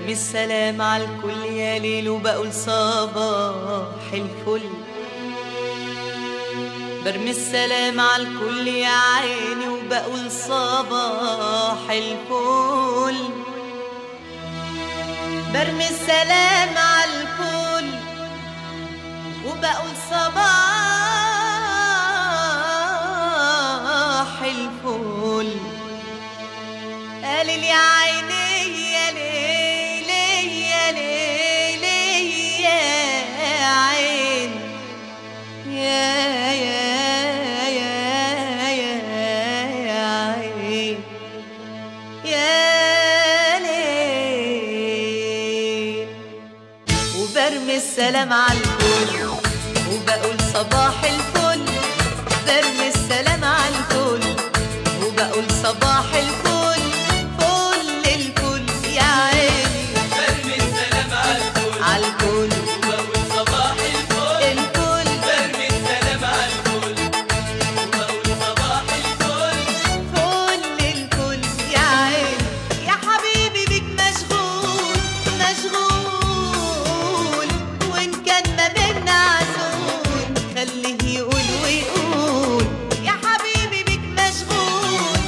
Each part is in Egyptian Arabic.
برمي السلام على الكل يا ليل وبقول صباح الفل برمي السلام على الكل يا عيني وبقول صباح الفل برمي السلام على الكل وبقول صباح الفل قال لي يا عيني يا ليلي يا ليلي يا عين يا يا يا يا يا عين يا ليل وبرمي السلام على الكل وبقول صباح الفل برمي السلام على الكل وبقول صباح الفل فل الفل يا عيني برمي السلام على الكل على الكل وبقول صباح الفل الكل برمي السلام على الكل وبقول صباح الفل فل الفل يا عيني يا حبيبي بك مشغول مشغول وان كان ما بينا عزول خليه يقول ويقول يا حبيبي بك مشغول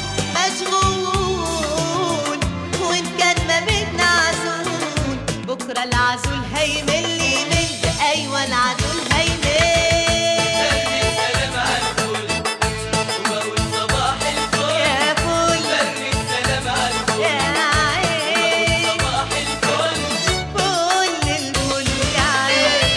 مشغول وان كان ما بينا عزول بكره العزول هيمل يمل ايوه العزول هيمل برمي السلام على الكل وبقول صباح الفل يا فل برمي السلام على الكل يا عين صباح الفل فل الفل يا عين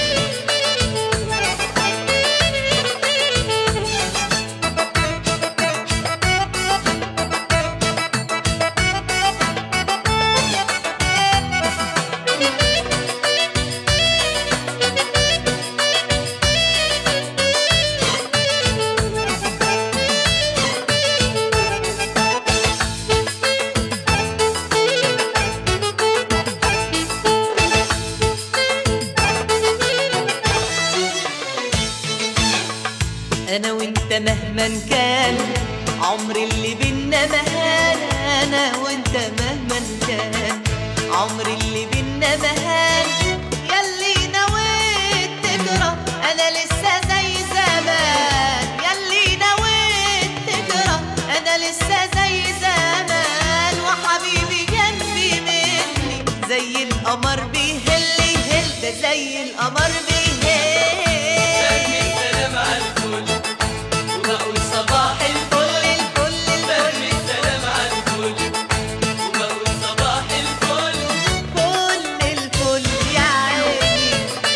انا وانت مهما كان عمر اللي بينا مهان انا وانت مهما كان عمر اللي بينا مهان ياللي نويت تجرى انا لسه زي زمان ياللي نويت تجرى انا لسه زي زمان وحبيبي جنبي مني زي القمر بيهل يهل ده زي القمر بيهل برمي السلام على الكل وبقول صباح الفل الفل برمي الفل السلام على الكل وبقول صباح الفل فل الفل يا عيني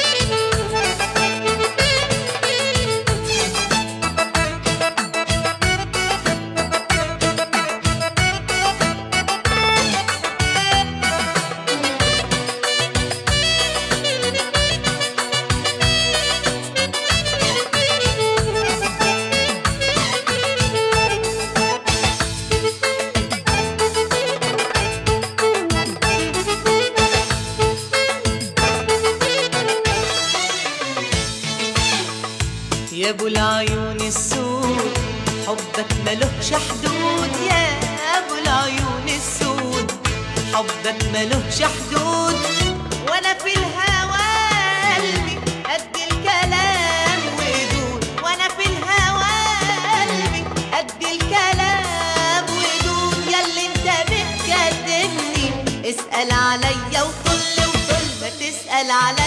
يا ابو العيون السود حبك ملوش حدود يا ابو العيون السود حبك ملوش حدود وانا في الهوى قلبي قد الكلام ودود وانا في الهوى قلبي قد الكلام ودود ياللي انت بتكلمني اسأل عليا وطل وطل ما تسأل عليا